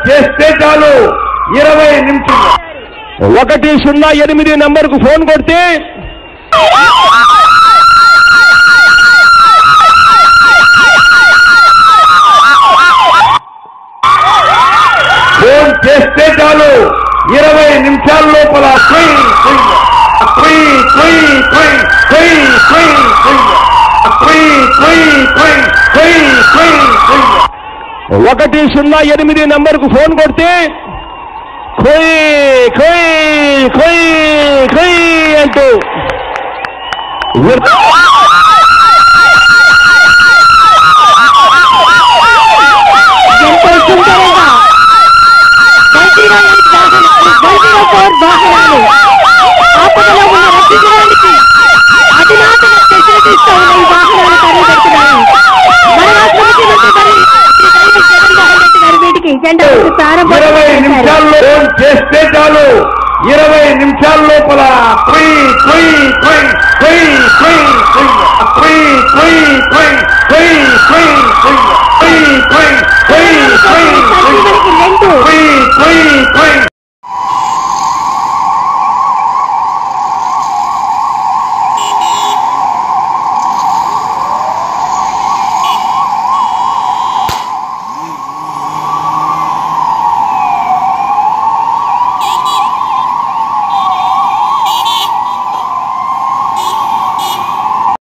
చేస్తే చాలు ఇరవై నిమిషాలు ఒకటి సున్నా ఎనిమిది నంబర్కు ఫోన్ కొడితే ఫోన్ చేస్తే చాలు ఇరవై నిమిషాల లోపల క్వీ, క్వీ, క్వీ, క్వీ, క్వీ, క్వీ, క్వీ, క్వీ, క్వీ, క్వీ, క్వీ, క్వీ, క్వీ. ఒకటి సున్నా ఎనిమిది నంబర్కు ఫోన్ కొడితే ఖొయ్ ఖొయ్ ఖొయ్ ఖొయ్ అంటూ ఉర్- ఎంతో సుందరంగా గల్తీలో ఎయిట్ వాహనాలు గల్తీలో ఫోర్ వాహనాలు ఆపదలో ఉన్న రక్షించడానికి అధునాతన ఫెసిలిటీస్తో ఉన్న ఈ వాహనాలు తరలిపెడుతున్నాయి మన రాష్ట్ర ముఖ్యమంత్రి మరి శ్రీ వైఎస్ జగన్మోహన్ రెడ్డి గారి వీటికి జెండా ఊపి ప్రారంభం ఇరవై చేశారు. నిమిషాల్లో ఫోన్ చేస్తే చాలు ఇరవై నిమిషాల లోపల క్వీ, క్వీ, క్వీ, క్వీ, క్వీ, క్వీ, క్వీ, క్వీ, క్వీ, క్వీ, క్వీ, క్వీ, క్వీ, క్వీ, క్వీ, క్వీ, క్వీ, సంజీవనికి రెండు క్వీ, క్వీ, క్వీ,